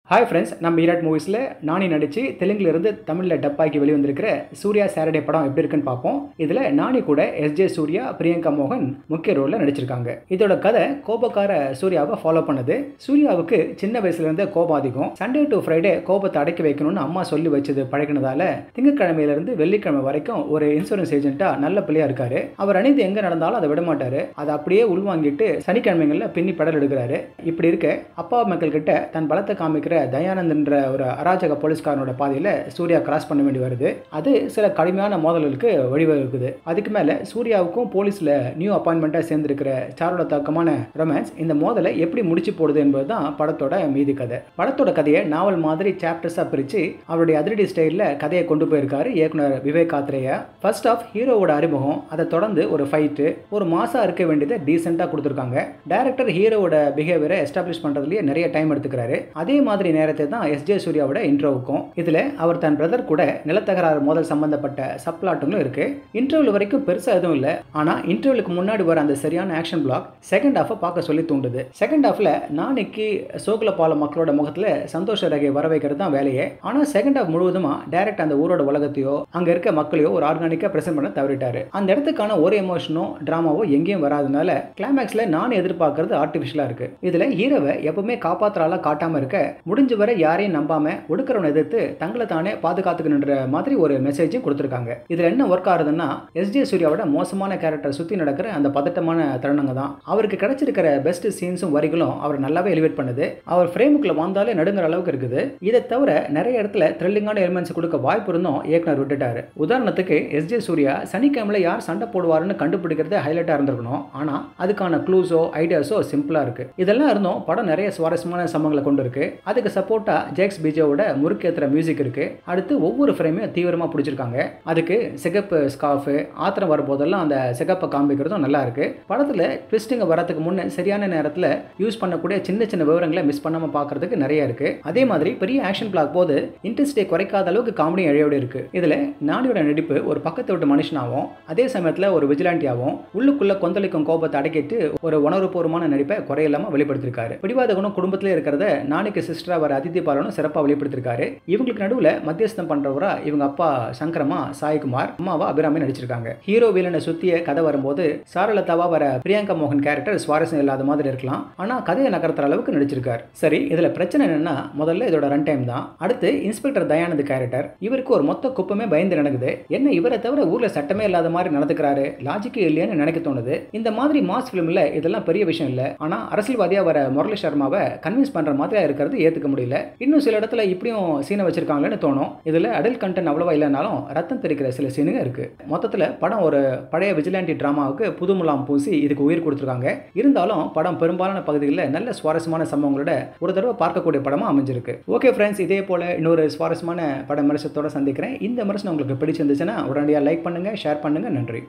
hi friends நம்ம ஈராட் மூவிஸில் நானி நடித்து தெலுங்குல இருந்து தமிழில் டப்பாக்கி வெளிவந்திருக்கிற சூர்யா சாட்டர்டே படம் எப்படி இருக்குன்னு பார்ப்போம் இதில் நானி கூட எஸ்ஜே சூர்யா பிரியங்கா மோகன் முக்கிய ரோலில் நடிச்சிருக்காங்க இதோட கதை கோபக்கார சூர்யாவை ஃபாலோ பண்ணுது சூர்யாவுக்கு சின்ன வயசுலேருந்தே கோபம் அதிகம் சண்டே டு ஃப்ரைடே கோபத்தை அடக்கி வைக்கணும்னு அம்மா சொல்லி வச்சது பழகினதால திங்கட்கிழமையிலேருந்து வெள்ளிக்கிழமை வரைக்கும் ஒரு இன்சூரன்ஸ் ஏஜென்ட்டாக நல்ல பிள்ளையா இருக்காரு அவர் அணிந்து எங்கே நடந்தாலும் அதை விட மாட்டாரு அதை அப்படியே உள்வாங்கிட்டு சனிக்கிழமைகளில் பின்னி படல் எடுக்கிறாரு இப்படி இருக்க அப்பா மக்கள் கிட்ட தன் பலத்தை காமிக்கிற தயானந்த்ன்ற ஒரு அராஜக போலீஸ்காரனோட பாதையில் சூர்யா கிராஸ் பண்ண வேண்டி வருது அது சில கடுமையான மோதல்களுக்கு வழிவகுக்குது அதுக்கு மேலே சூர்யாவுக்கும் போலீஸில் நியூ அப்பாயின்மெண்ட்டாக சேர்ந்திருக்கிற சாரோட தாக்கமான ரொமான்ஸ் இந்த மோதலை எப்படி முடிச்சு போடுது என்பது தான் படத்தோட மீதி கதை படத்தோட கதையை நாவல் மாதிரி சாப்டர்ஸாக பிரித்து அவருடைய அதிரடி ஸ்டைலில் கதையை கொண்டு போயிருக்காரு இயக்குனர் விவேக் காத்ரேயா ஃபர்ஸ்ட் ஆஃப் ஹீரோவோட அறிமுகம் அதை தொடர்ந்து ஒரு ஃபைட்டு ஒரு மாசா இருக்க வேண்டியதை டீசெண்டாக கொடுத்துருக்காங்க டேரக்டர் ஹீரோவோட பிஹேவியரை எஸ்டாப்ளிஷ் பண்ணுறதுலேயே நிறைய டைம் எடுத்துக்கிறாரு அதே மாதிரி நேரத்தை தான் எஸ்ஜே சூர்யாவோட இன்ட்ரோவுக்கும் இதில் அவர் தன் பிரதர் கூட நிலத்தகராறு மோதல் சம்பந்தப்பட்ட சப்ளாட்டுங்களும் இருக்கு இன்டர்வியூ வரைக்கும் பெருசாக எதுவும் இல்லை ஆனால் இன்டர்வியூக்கு முன்னாடி வர அந்த சரியான ஆக்ஷன் பிளாக் செகண்ட் ஹாஃபை பார்க்க சொல்லி தூண்டுது செகண்ட் ஹாஃபில் நாளைக்கு சோகுலபால மக்களோட முகத்தில் சந்தோஷ ரகையை வர வைக்கிறது தான் வேலையே ஆனால் செகண்ட் ஹாஃப் முழுவதுமா டேரக்ட் அந்த ஊரோட உலகத்தையோ அங்கே இருக்க மக்களையோ ஒரு ஆர்கானிக்காக ப்ரெசென்ட் பண்ண தவறிட்டாரு அந்த இடத்துக்கான ஒரு எமோஷனோ ட்ராமாவோ எங்கேயும் வராதனால கிளைமேக்ஸில் நான் எதிர்பார்க்கறது ஆர்டிஃபிஷியலாக இருக்கு இதில் ஹீரோவை எப்பவுமே காப்பாற்றுறால காட்டாமல் இருக்க முடிஞ்ச வரை யாரையும் நம்பாம ஒடுக்கிறவனை எதிர்த்து தங்களை தானே பாதுகாத்துக்கணுன்ற மாதிரி ஒரு மெசேஜும் கொடுத்துருக்காங்க இதில் என்ன ஒர்க் ஆகுதுன்னா எஸ்ஜே சூர்யாவோட மோசமான கேரக்டர் சுற்றி நடக்கிற அந்த பதட்டமான தருணங்க தான் அவருக்கு கிடைச்சிருக்கிற பெஸ்ட் சீன்ஸும் வரிகளும் அவர் நல்லாவே எலிவேட் பண்ணுது அவர் ஃப்ரேமுக்குள்ள வந்தாலே நடுங்கிற அளவுக்கு இருக்குது இதை தவிர நிறைய இடத்துல த்ரில்லிங்கான எலிமெண்ட்ஸ் கொடுக்க வாய்ப்பு இருந்தும் இயக்குனர் விட்டுட்டாரு உதாரணத்துக்கு எஸ்ஜே சூர்யா சனிக்கிழமையில யார் சண்டை போடுவாருன்னு கண்டுபிடிக்கிறதே ஹைலைட்டாக இருந்திருக்கணும் ஆனால் அதுக்கான க்ளூஸோ ஐடியாஸோ சிம்பிளாக இருக்கு இதெல்லாம் இருந்தும் படம் நிறைய சுவாரஸ்யமான சம்பவங்களை கொண்டு இருக்கு அதுக்கு சப்போர்ட்டாக ஜேக்ஸ் பிஜோவோட முறுக்கேத்துற மியூசிக் இருக்கு அடுத்து ஒவ்வொரு ஃப்ரேமையும் தீவிரமாக பிடிச்சிருக்காங்க அதுக்கு சிகப்பு ஸ்கார்ஃபு ஆத்திரம் வரும்போதெல்லாம் அந்த சிகப்பை காமிக்கிறதும் நல்லா இருக்கு படத்தில் ட்விஸ்ட்டுங்க வரதுக்கு முன்னே சரியான நேரத்தில் யூஸ் பண்ணக்கூடிய சின்ன சின்ன விவரங்களை மிஸ் பண்ணாமல் பார்க்கறதுக்கு நிறைய இருக்கு அதே மாதிரி பெரிய ஆக்ஷன் பிளாக் போது இன்ட்ரெஸ்டே குறைக்காத அளவுக்கு காமெடி இழையோடு இருக்கு இதில் நானியோட நடிப்பு ஒரு பக்கத்தை விட்டு மனுஷனாகவும் அதே சமயத்தில் ஒரு விஜிலாண்டியாகவும் உள்ளுக்குள்ள கொந்தளிக்கும் கோபத்தை அடக்கிட்டு ஒரு உணர்வுபூர்வமான நடிப்பை குறையில்லாமல் வெளிப்படுத்திருக்காரு பிடிவாத குணம் குடும்பத்திலே இருக்கிறத நாளைக்கு சிஸ்டராக வர அதித்தி பாலனும் சிறப்பாக வெளிப்படுத்திருக்காரு இவங்களுக்கு நடுவில் மத்தியஸ்தம் பண்றவரா இவங்க அப்பா சங்கரமா சாய்குமார் அம்மாவா அபிராமி நடிச்சிருக்காங்க ஹீரோ வில்லனை சுத்திய கதை வரும்போது சாரலதாவா வர பிரியங்கா மோகன் கேரக்டர் சுவாரஸ்யம் இல்லாத மாதிரி இருக்கலாம் ஆனா கதையை நகர்த்துற அளவுக்கு நடிச்சிருக்காரு சரி இதுல பிரச்சனை என்னன்னா முதல்ல இதோட ரன் டைம் தான் அடுத்து இன்ஸ்பெக்டர் தயானந்த் கேரக்டர் இவருக்கு ஒரு மொத்த குப்பமே பயந்து நடக்குது என்ன இவரை தவிர ஊர்ல சட்டமே இல்லாத மாதிரி நடந்துக்கிறாரு லாஜிக்கே இல்லையான்னு நினைக்க தோணுது இந்த மாதிரி மாஸ் ஃபிலிம்ல இதெல்லாம் பெரிய விஷயம் இல்லை ஆனா அரசியல்வாதியா வர முரளி சர்மாவை கன்வின்ஸ் பண்ற மாதிரியா இருக்கிறது ஏத்துக்க முடியல இன்னும் சில இடத்துல இப்படியும் சீனை வச்சிருக்காங்களேன்னு தோணும் இதுல அடல் கண்டென்ட் அவ்வளவா இல்லைனாலும் ரத்தம் தெரிக்கிற சில சீனுங்க இருக்கு மொத்தத்துல படம் ஒரு பழைய விஜிலாண்டி டிராமாவுக்கு புது முலாம் பூசி இதுக்கு உயிர் கொடுத்துருக்காங்க இருந்தாலும் படம் பெரும்பாலான பகுதிகளில் நல்ல சுவாரஸ்யமான சம்பவங்களோட ஒரு தடவை பார்க்கக்கூடிய படமா அமைஞ்சிருக்கு ஓகே ஃப்ரெண்ட்ஸ் இதே போல இன்னொரு சுவாரஸ்யமான பட விமர்சனத்தோட சந்திக்கிறேன் இந்த விமர்சனம் உங்களுக்கு பிடிச்சிருந்துச்சுன்னா உடனடியாக லைக் பண்ணுங்க ஷேர் பண்ணுங்க நன்றி